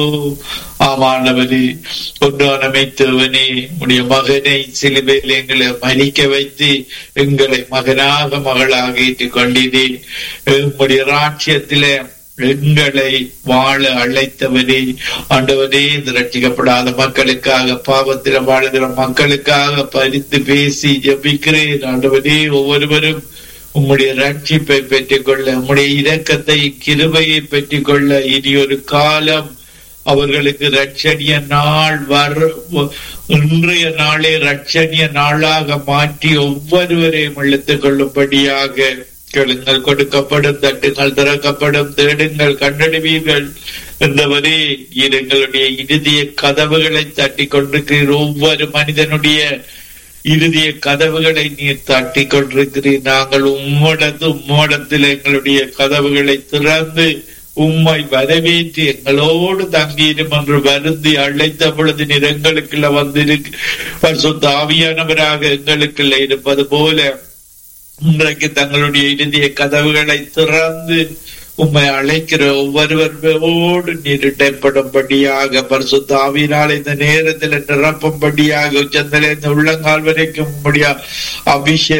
ஆமாண்டவரே ஒன்றான மெய்த்தவனே உடைய மகனை சிலுவையில் எங்களை மறிக்க வைத்து எங்களை மகனாக மகளாக ஏற்றுக் கொண்டினேன் உம்முடைய ராட்சியத்திலே எங்களை வாழ அழைத்தவனே ஆண்டவனே இந்த ரட்சிக்கப்படாத மக்களுக்காக பாவத்தில் வாழுகிற மக்களுக்காக பரிந்து பேசி ஜபிக்கிறேன் ஆண்டவனே ஒவ்வொருவரும் உம்முடைய ரட்சிப்பை பெற்றுக்கொள்ள உம்முடைய இரக்கத்தை கிருபையை பெற்றுக்கொள்ள இனி ஒரு காலம் அவர்களுக்கு ரட்சணிய நாள் வர இன்றைய நாளே ரட்சணிய நாளாக மாற்றி ஒவ்வொருவரையும் இழுத்துக் கொள்ளும்படியாக கேளுங்கள் கொடுக்கப்படும் தட்டுங்கள் திறக்கப்படும் தேடுங்கள் கண்டறிவீர்கள் என்றவரே எங்களுடைய இறுதிய கதவுகளை தட்டி கொண்டிருக்கிறீர் ஒவ்வொரு மனிதனுடைய இறுதிய கதவுகளை நீர் தட்டி கொண்டிருக்கிறீர் நாங்கள் உம்மோடத்து உம்மோடத்தில் எங்களுடைய கதவுகளை திறந்து உம்மை வரவேற்று எங்களோடு தங்கியிரும் என்று வருந்தி அழைத்த பொழுது நீர் எங்களுக்குள்ள வந்திருக்கு சொந்த ஆவியானவராக எங்களுக்குள்ள இருப்பது போல இன்றைக்கு தங்களுடைய இறுதிய கதவுகளை திறந்து உம்மை அழைக்கிற ஒவ்வொருவரோடு நீர் இடைப்படும்படியாக பரிசுத்த ஆவியினால் இந்த நேரத்தில் நிரப்பும்படியாக உச்சந்தில இந்த உள்ளங்கால் வரைக்கும் உம்முடைய அபிஷேக